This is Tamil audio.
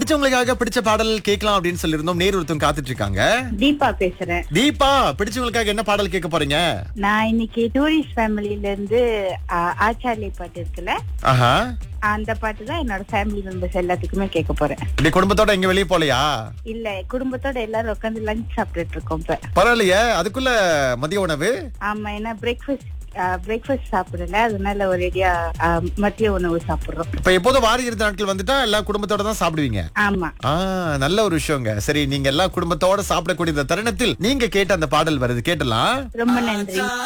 பிடிச்சவங்களுக்காக பிடிச்ச பாடல் கேட்கலாம் அப்படின்னு சொல்லியிருந்தோம் நேர் ஒருத்தவங்க காத்துட்டு இருக்காங்க தீபா பேசுறேன் தீபா பிடிச்சவங்களுக்காக என்ன பாடல் கேட்க போறீங்க நான் இன்னைக்கு டூரிஸ்ட் ஃபேமிலில இருந்து ஆ, ஆச்சார்லி பாட்டு இருக்குல்ல ஆஹா அந்த பாட்டு தான் என்னோட ஃபேமிலி மெம்பர்ஸ் எல்லாத்துக்குமே கேட்க போறேன் இப்படி குடும்பத்தோட எங்க வெளியே போலையா இல்ல குடும்பத்தோட எல்லாரும் உட்காந்து லஞ்ச் சாப்பிட்டுட்டு இருக்கோம் இப்ப பரவாயில்லையே அதுக்குள்ள மதிய உணவு ஆமா ஏன்னா பிரேக்ஃபாஸ்ட் பிரேக்ஃபாஸ்ட் சாப்பிடல அதனால ஒரேடியா ஆ, மதிய உணவு சாப்பிடுறோம் இப்ப எப்போதும் வார இறுதி நாட்கள் வந்துட்டா எல்லா குடும்பத்தோட தான் சாப்பிடுவீங்க ஆமா ஆ நல்ல ஒரு விஷயங்க சரி நீங்க எல்லா குடும்பத்தோட சாப்பிடக்கூடிய இந்த தருணத்தில் நீங்க கேட்ட அந்த பாடல் வருது கேட்டலாம் ரொம்ப நன்றி